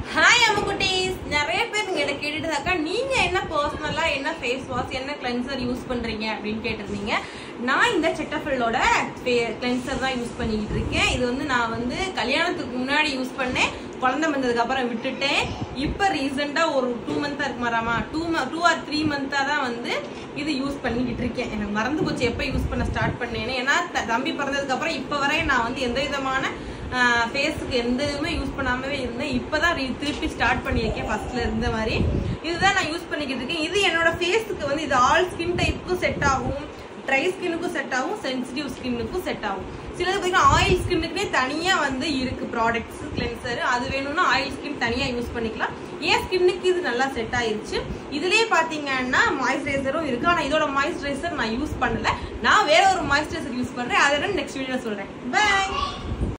hi அம்முக்குட்டீஸ் நிறைய பேர் நீங்க என்ன கேட்டுட்டு நீங்க என்ன பர்சனலா என்ன ஃபேஸ் வாஷ் என்ன கிளென்சர் யூஸ் பண்றீங்க அப்படின்னு கேட்டிருந்தீங்க நான் இந்த செட்டஃபில்லோட கிளென்சர் தான் யூஸ் பண்ணிக்கிட்டு இருக்கேன் இது வந்து நான் வந்து கல்யாணத்துக்கு முன்னாடி யூஸ் பண்ணேன் குழந்தை வந்ததுக்கு அப்புறம் விட்டுட்டேன் இப்போ ரீசெண்டா ஒரு டூ மந்த்தா இருக்கு மாறாமா டூ டூ ஆர் த்ரீ மந்த்தா தான் வந்து இது யூஸ் பண்ணிக்கிட்டு இருக்கேன் எனக்கு மறந்து போச்சு எப்போ யூஸ் பண்ண ஸ்டார்ட் பண்ணேன்னு ஏன்னா த- தம்பி பிறந்ததுக்கு அப்புறம் இப்போ வரையும் நான் வந்து எந்த விதமான ஃபேஸுக்கு எந்த இதுவுமே யூஸ் பண்ணாமவே இருந்தேன் இப்பதான் re- திருப்பி ஸ்டார்ட் பண்ணியிருக்கேன் ஃபர்ஸ்ட்ல இருந்த மாதிரி இதுதான் நான் யூஸ் பண்ணிக்கிட்டு இருக்கேன் இது என்னோட ஃபேஸுக்கு வந்து இது ஆல் ஸ்கின் டைப்புக்கும் செட் ஆகும் ட்ரை ஸ்கின்னுக்கும் செட் ஆகும் சென்சிட்டிவ் ஸ்கின்னுக்கும் செட் ஆகும் சிலது பார்த்தீங்கன்னா ஆயில் ஸ்கின்னுக்குனே தனியா வந்து இருக்கு ப்ராடக்ட்ஸ் கிளென்சர் அது வேணும்னா ஆயில் ஸ்கின் தனியா யூஸ் பண்ணிக்கலாம் என் ஸ்கின்னுக்கு இது நல்லா செட் ஆயிருச்சு இதுலயே பாத்தீங்கன்னா மாய்ஸ்சரைசரும் இருக்கு ஆனா இதோட மாய்ஸ்சரைசர் நான் யூஸ் பண்ணல நான் வேற ஒரு மாய்ஸ்சரைசர் யூஸ் பண்றேன் அதை நெக்ஸ்ட் வீடியோ சொல்றேன் பை